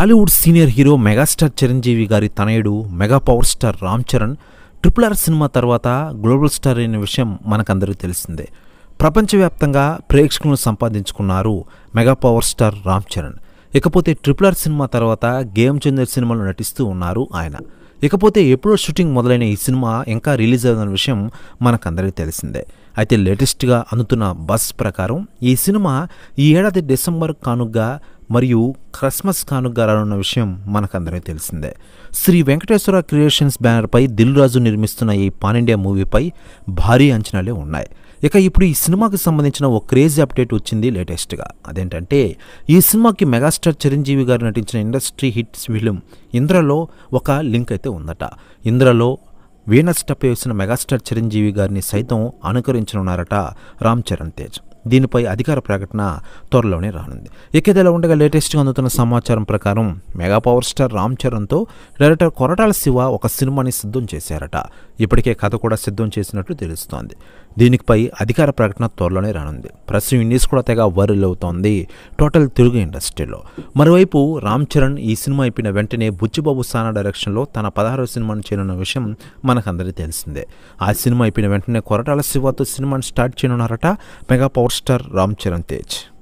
Tollywood senior hero megastar Chiranjeevi గారి తనయుడు mega power star Ram Charan triple R సినిమా తర్వాత గ్లోబల్ స్టార్ అయిన విషయం మనకందరికీ తెలిసిందే ప్రపంచవ్యాప్తంగా ప్రేక్షకులను సంపాదించుకున్నారు mega power star Ram Charan ఇకపోతే ట్రిపుల్ ఆర్ సినిమా తర్వాత గేమ్ చేంజర్ సినిమాలో నటిస్తూ ఉన్నారు ఆయన ఇకపోతే ఎప్పుడో షూటింగ్ మొదలైన ఈ సినిమా ఇంకా రిలీజ్ అవుతున్న విషయం మనకందరికీ తెలిసిందే అయితే లేటెస్ట్గా అందుతున్న బస్ ప్రకారం ఈ సినిమా ఈ ఏడాది డిసెంబర్ కానుగ్గా మరియు క్రిస్మస్ కానుగ్గా రానున్న విషయం మనకందరికీ తెలిసిందే శ్రీ వెంకటేశ్వర క్రియేషన్స్ బ్యానర్పై దిల్ రాజు నిర్మిస్తున్న ఈ పాన్ ఇండియా మూవీపై భారీ అంచనాలే ఉన్నాయి ఇక ఇప్పుడు ఈ సినిమాకి సంబంధించిన ఓ క్రేజీ అప్డేట్ వచ్చింది లేటెస్ట్గా అదేంటంటే ఈ సినిమాకి మెగాస్టార్ చిరంజీవి గారు నటించిన ఇండస్ట్రీ హిట్స్ ఫిలిం ఇంద్రలో ఒక లింక్ అయితే ఉందట ఇంద్రలో వీనస్ టప్ వేసిన మెగాస్టార్ చిరంజీవి గారిని సైతం అనుకరించనున్నారట రామ్ చరణ్ తేజ్ దీనిపై అధికార ప్రకటన త్వరలోనే రానుంది ఇక ఇదిలా ఉండగా లేటెస్ట్గా అందుతున్న సమాచారం ప్రకారం మెగా పవర్ స్టార్ రామ్ చరణ్తో డైరెక్టర్ కొరటాల శివ ఒక సినిమాని సిద్ధం చేశారట ఇప్పటికే కథ కూడా సిద్ధం చేసినట్లు తెలుస్తోంది దీనిపై అధికార ప్రకటన త్వరలోనే రానుంది ప్రస్తుతం ఇండియస్ కూడా తెగ వైరల్ అవుతోంది టోటల్ తెలుగు ఇండస్ట్రీలో మరోవైపు రామ్ చరణ్ ఈ సినిమా అయిపోయిన వెంటనే బుచ్చిబాబు సానా డైరెక్షన్లో తన పదహారవ సినిమాను చేయనున్న విషయం మనకందరికీ తెలిసిందే ఆ సినిమా అయిపోయిన వెంటనే కొరటాల శివతో సినిమాని స్టార్ట్ చేయనున్నారట mega power star Ram Charan Tej